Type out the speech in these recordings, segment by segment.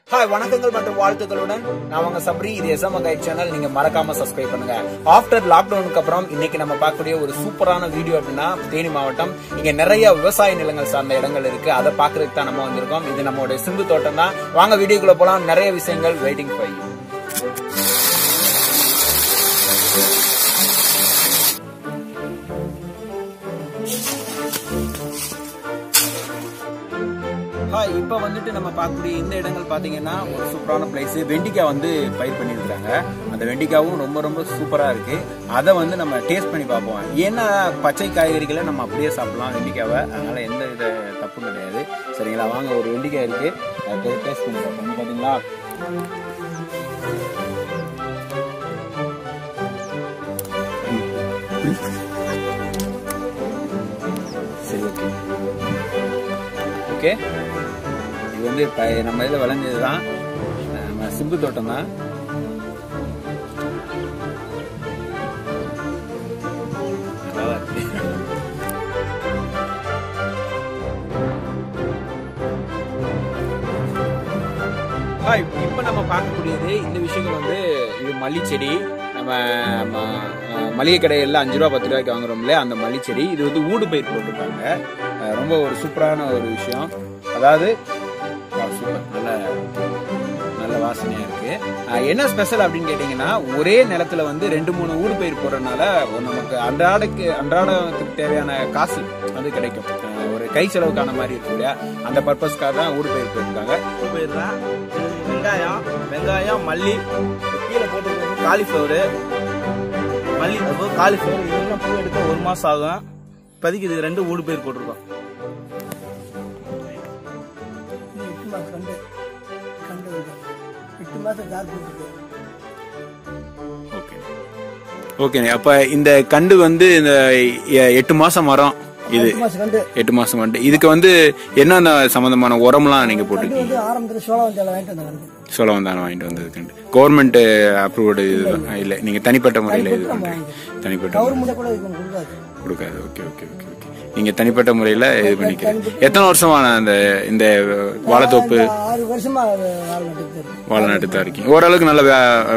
Hi வணக்கங்கள் மற்றும் வாழ்த்துக்களுடன் நான் உங்க சப்ரி இது எஸ்எம் கைட் சேனல் நீங்க மறக்காம சப்ஸ்கிரைப் பண்ணுங்க ஆஃப்டர் லாக்டவுனுக்கு அப்புறம் இன்னைக்கு நம்ம பார்க்கக்கூடிய ஒரு சூப்பரான வீடியோ அப்படின்னா தேனி மாவட்டம் இங்க நிறைய விவசாய நிலங்கள் சார்ந்த இடங்கள் இருக்கு அதை பாக்குறதுக்கு தான் நம்ம வந்திருக்கோம் இது நம்மளுடைய சிந்து தோட்டம் தான் வாங்க வீடியோக்குள்ள போலாம் நிறைய விஷயங்கள் வெயிட்டிங் ஃபார் யூ ஹாய் இப்போ வந்துட்டு நம்ம பார்க்கக்கூடிய இந்த இடங்கள் பார்த்தீங்கன்னா ஒரு சூப்பரான பிளேஸ் வெண்டிக்காய் வந்து பயிர் பண்ணியிருக்காங்க அந்த வெண்டிக்காவும் ரொம்ப ரொம்ப சூப்பராக இருக்கு அதை வந்து நம்ம டேஸ்ட் பண்ணி பார்ப்போம் ஏன்னா பச்சை காய்கறிகளை நம்ம அப்படியே சாப்பிடலாம் வெண்டிக்காவை அதனால எந்த வித தப்பும் கிடையாது சரிங்களா வாங்க ஒரு வெண்டிக்காய் இருக்கு அதை டேஸ்ட் பண்ணி பார்ப்போம் பார்த்தீங்களா சரி ஓகே ஓகே இது வந்து இப்போ நம்ம இதில் விளைஞ்சது தான் நம்ம சிம்பு தோட்டம் தான் நல்லா இருக்கு ஹாய் இப்போ நம்ம பார்க்கக்கூடியது இந்த விஷயங்கள் வந்து இது மல்லிச்செடி நம்ம ம- அஹ் மளிகை கடையில் அஞ்சு ரூபா பத்து ரூபாய்க்கு வாங்குறோம்ல அந்த மல்லிச்செடி இது வந்து ஊடு பயிர் போட்டிருக்காங்க அஹ் ரொம்ப ஒரு சூப்பரான ஒரு விஷயம் அதாவது வா, சூப்பர் நல்ல நல்ல வாசனையா இருக்கு அஹ் என்ன ஸ்பெஷல் அப்படின்னு கேட்டீங்கன்னா ஒரே நிலத்துல வந்து ரெண்டு மூணு ஊடு பயிர் போடுறதுனால ஒரு நமக்கு அன்றாடக்கு அன்றாடத்துக்கு தேவையான காசு வந்து கிடைக்கும் அஹ் ஒரு கை செலவுக்கான மாதிரி இருக்கும் இல்லையா அந்த பர்பஸ்க்காக தான் ஊடு பயிர் போயிருக்காங்க போயிடுறேன் வெங்காயம் வெங்காயம் மல்லி கீழே போட்டு காலிஃப்ளவரு மல்லி காலிஃப்ளவர் இதெல்லாம் பூ எடுக்க ஒரு மாசம் ஆகும் இப்போதைக்கு இது ரெண்டு ஊடு பேர் போட்டிருக்கோம் எட்டு மாதம் கண்டு கண்டு வந்து எட்டு மாதம் கார் போட்டுருக்கு ஓகே ஓகே அப்ப இந்த கண்டு வந்து இந்த எ- எட்டு மாசம் மரம் இது எட்டு மாதம் கண்டு எட்டு மாசம் கண்டு இதுக்கு வந்து என்னென்ன சம்பந்தமான உரம்லாம் நீங்க கண்டு போட்டிருக்கீங்க வந்து ஆரம்பத்தில் சோளம் வந்து வாங்கிட்டு வந்த கண்டு சோளம் தான் வாங்கிட்டு வந்தது கண்டு கவர்மெண்ட் அப்ரூவ்டு இதுதான் இல்ல நீங்க தனிப்பட்ட முறையில இது பண்றீங்க தனிப்பட்ட முறை. கவர்மெண்ட்டை கூட இது கொடுக்காது கொடுக்காது ஓகே ஓகே ஓகே ஓகே நீங்க தனிப்பட்ட முறையில இது பண்ணிக்கிறீங்க எத்தனை வருஷமான அந்த இந்த வாழைத்தோப்பு இந்த ஆறு வருஷமா அது வாழை நட்டுட்டு இருக்கு வாழை நட்டு தான் இருக்கீங்க ஓரளவுக்கு நல்ல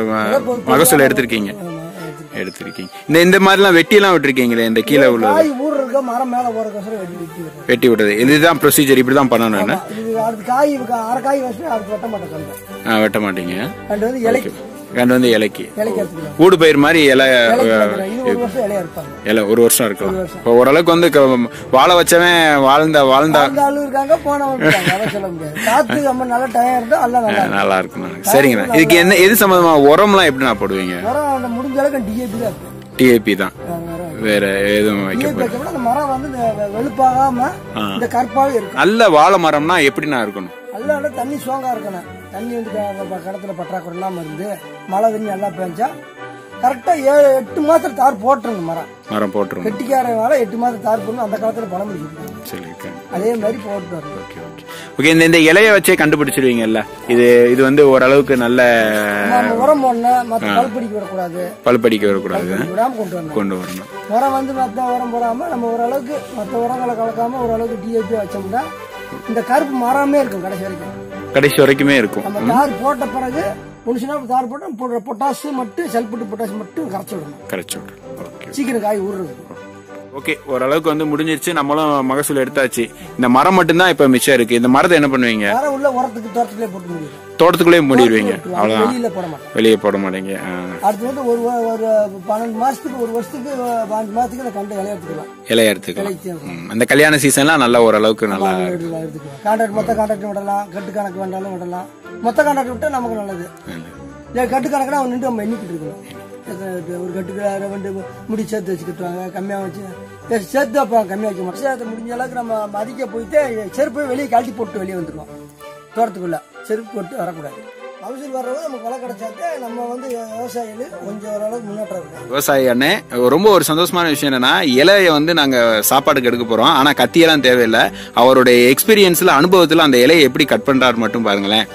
வே- மகசூல் எடுத்திருக்கீங்க ஆமா, எடுத்துருக்கு. எடுத்திருக்கீங்க இந்த இந்த மாதிரிலாம் வெட்டியெல்லாம் விட்டுருக்கீங்களே இந்த கீழே உள்ளது காய் ஊர் இருக்க மரம் மேலே போறக்கோசரம் வெட்டி வெட்டி விடுறது வெட்டி விடுறது இதுதான் ப்ரொசீஜர் இப்படி தான் பண்ணணும் என்ன இது அடுத்து காய் இவங்க அரை காய் வச்சு அடுத்து வெட்ட மாட்டேன் கண்டு ஆ, வெட்ட மாட்டீங்க கண்டு வந்து இலைக்கு கண்டு வந்து இலைக்கு இலைக்கு எடுத்துக்கலாம் ஊடு பயிர் மாதிரி இலை இலைக்கு எடுத்துக்கலாம். இது ஒரு வருஷம் இலையா இருப்பாங்க இலை ஒரு வருஷம் இருக்கலாம் இப்போ ஓரளவுக்கு வந்து க- வாழ வச்சவன் வாழ்ந்த வாழ்ந்தா அந்த ஆளு இருக்காங்க போனவங்க இருக்காங்க அதை சொல்ல முடியாது காத்து நம்ம நல்ல டயம் இருந்தா எல்லாம் நல்லா இருக்கும். நல்லா இருக்கும் சரிங்கண்ணா இதுக்கு என்ன எது சம்பந்தமா உரம்லாம் எப்படி நான் போடுவீங்க மரம் அந்த முடிஞ்ச அளவுக்கு டிஏபி தான் இருக்கும் டிஏபி தான் அது மரம் வேற எதுவும் வைக்க டிஏபி வைக்கப்பட அந்த மரம் வந்து இந்த வெ- வெளுப்பாகாம இந்த கற்பாவே இருக்கும் நல்ல வாழை மரம்னா எப்படிண்ணா இருக்கணும் நல்லா நல்லா தண்ணி சோங்கா இருக்கணும் தண்ணி வந்து க- க- கடத்துல பற்றாக்குறை இல்லாம இருந்து மழை தண்ணி நல்லா பெஞ்சா கரெக்டா ஏழு எட்டு மாசத்துல தார் போட்டுருங்க மரம் மரம் போட்டுருங்க கெட்டிக்காரனால எட்டு மாசம் தார் போடணும் அந்த காலத்துல பழம் பிடிச்சிருக்கு சரி ஓகே அதே மாதிரி போட்டு வரணும் ஓகே ஓகே ஓகே இந்த இந்த இலைய வச்சே கண்டுபிடிச்சிருவீங்கல்ல இது இது வந்து ஓரளவுக்கு நல்ல நம்ம உரம் போடணும் மற்ற பல் பிடிக்க விடக்கூடாது பல்படிக்க வரக்கூடாது விடாம கொண்டு வரணும் கொண்டு வரணும் உரம் வந்து மற்ற உரம் போடாம நம்ம ஓரளவுக்கு மற்ற உரங்களை கலக்காம ஓரளவுக்கு டிஏபி வச்சோம்னா இந்த கருப்பு மரமே இருக்கும் கடைசி வரைக்கும் கடைசி வரைக்குமே இருக்கும் நம்ம தார் போட்ட பிறகு முழுசுனா தார் போட்டு போடுற பொட்டாசு மட்டும் சல்பட்டு பொட்டாசு மட்டும் கரைச்சி விடணும் கரைச்சி விட்றேன் ஓகே சீக்கிரம் காய் ஊறுறது ஓகே ஓரளவுக்கு வந்து முடிஞ்சிருச்சு நம்மளும் மகசூல் எடுத்தாச்சு இந்த மரம் மட்டும்தான் இப்ப மிச்சம் இருக்கு இந்த மரத்தை என்ன பண்ணுவீங்க வர உள்ள உரத்துக்கு தோட்டத்திலே போட்டு முடியும் தோட்டத்துக்குள்ளே மூடிடுவீங்க அவ்வளவுதான் வெளியில போட மாட்டோம் வெளியே போட மாட்டீங்க ஆ. அடுத்து வந்து ஒரு வ- ஒரு பன்னெண்டு மாசத்துக்கு ஒரு வருஷத்துக்கு பாஞ்சு மாசத்துக்கு இந்த கண்டு விளையாட்டுக்கலாம் இலைய எடுத்துக்கலாம் ம், அந்த கல்யாண சீசன்லாம் நல்லா ஓரளவுக்கு நல்லா எடுத்துக்கலாம் கான்ட்ராக்ட் மொத்த கான்ட்ராக்ட் விடலாம் கட்டு கணக்கு வேண்டாலும் விடலாம் மொத்த கான்ட்ராக்ட் விட்டா நமக்கு நல்லது இல்லை கட்டு கணக்குனா அவன் நின்று நம்ம எண்ணிக்கிட்டு இருக்கணும் எத்தனை இது, ஒரு கட்டுக்கு ரெண்டு முடி சேர்த்து வச்சு கட்டுவாங்க கம்மியாக வச்சு ஏ, சேர்த்து வைப்பாங்க கம்மியாக வைக்க மாட்டோம் சேர்த்து முடிஞ்ச அளவுக்கு நம்ம மதிக்க போயிட்டு செருப்பு வெளியே கழட்டி போட்டு வெளியே வந்துருவோம் தோட்டத்துக்குள்ள செருப்பு போட்டு வரக்கூடாது மகசூல் வர்றவங்க நமக்கு விலை கிடைச்சாக்க நம்ம வந்து விவசாயிகள் கொஞ்சம் ஓரளவுக்கு முன்னேற்றம் இருக்கும் விவசாயி அண்ணே ரொம்ப ஒரு சந்தோஷமான விஷயம் என்னன்னா இலைய வந்து நாங்க சாப்பாடுக்கு எடுக்க போறோம் ஆனா கத்தியெல்லாம் தேவையில்லை அவருடைய எக்ஸ்பீரியன்ஸ்ல அனுபவத்துல அந்த இலையை எப்படி கட் பண்றாரு மட்டும் பாருங்களேன்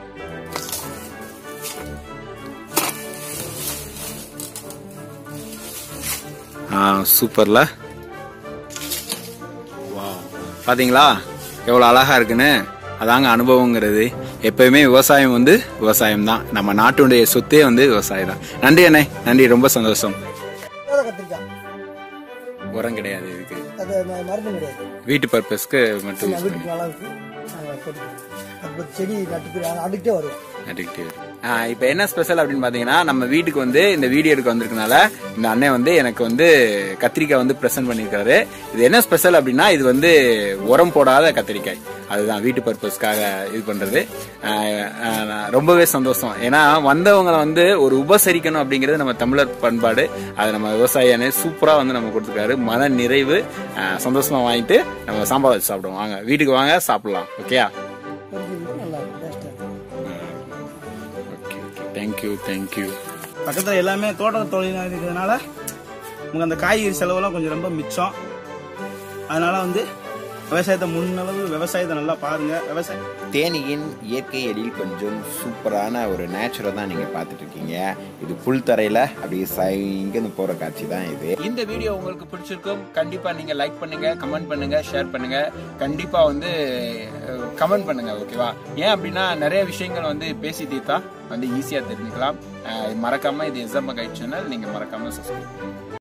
ஆ சூப்பர்ல பாத்தீங்களா எவ்வளவு அழகா இருக்குன்னு அதாங்க அனுபவங்கிறது எப்பயுமே விவசாயம் வந்து விவசாயம் தான் நம்ம நாட்டுடைய சொத்தே வந்து விவசாயம் தான் நன்றி அண்ணே நன்றி ரொம்ப சந்தோஷம் வேத கத்திரிக்காய் உரம் கிடையாது இதுக்கு அது ம- மருந்து கிடையாது வீட்டு பர்பஸ்க்கு மட்டும் நம்ம யூஸ் பண்ணி வீட்டுக்கு அளவுக்கு நாங்கள் போட்டுக்கிறோம் அது பத்தி செடி நட்டுக்கு அடுக்கிட்டே வருவோம் அடிக்டிவ் இப்போ என்ன ஸ்பெஷல் அப்படின்னு பார்த்தீங்கன்னா நம்ம வீட்டுக்கு வந்து இந்த வீடியோ எடுக்க வந்திருக்கனால இந்த அண்ணன் வந்து எனக்கு வந்து கத்திரிக்காய் வந்து ப்ரெசென்ட் பண்ணியிருக்காரு இது என்ன ஸ்பெஷல் அப்படின்னா இது வந்து உரம் போடாத கத்திரிக்காய் அதுதான் வீட்டு பர்பஸ்க்காக இது பண்றது ஆஹ் ஆஹ் நான் ரொம்பவே சந்தோஷம் ஏன்னா வந்தவங்களை வந்து ஒரு உபசரிக்கணும் அப்படிங்கிறது நம்ம தமிழர் பண்பாடு அது நம்ம விவசாயியான சூப்பரா வந்து நம்ம கொடுத்துருக்காரு மன நிறைவு ஆஹ் சந்தோஷமா வாங்கிட்டு நம்ம சாம்பார் வச்சு சாப்பிடுவோம் வாங்க வீட்டுக்கு வாங்க சாப்பிடலாம் ஓகேயா தெரிஞ்சுக்கிட்டு நல்லா இருக்கும் டேஸ்ட்டாக ஓகே ஓகே தேங்க்யூ தேங்க்யூ பக்கத்தில் எல்லாமே தோட்ட தொழிலாக இருக்கிறதுனால உங்களுக்கு அந்த காய்கறி செலவெல்லாம் கொஞ்சம் ரொம்ப மிச்சம் அதனால வந்து விவசாயத்தை முன்னளவு விவசாயத்தை நல்லா பாருங்க விவசாயம் தேனியின் இயற்கை எழில் கொஞ்சம் சூப்பரான ஒரு நேச்சுரை தான் நீங்கள் பார்த்துட்டு இருக்கீங்க இது புல் தரையில் அப்படியே சை இங்கேருந்து போகிற காட்சி தான் இது இந்த வீடியோ உங்களுக்கு பிடிச்சிருக்கும் கண்டிப்பா நீங்க லைக் பண்ணுங்க கமெண்ட் பண்ணுங்க ஷேர் பண்ணுங்க கண்டிப்பா வந்து கமெண்ட் பண்ணுங்க ஓகேவா ஏன் அப்படின்னா நிறைய விஷயங்கள் வந்து பேசி தீர்த்தா வந்து ஈஸியா தெரிஞ்சுக்கலாம் அஹ் மறக்காம இது எஸ்எம் கைட் சேனல் நீங்க மறக்காம சப்ஸ்கிரைப்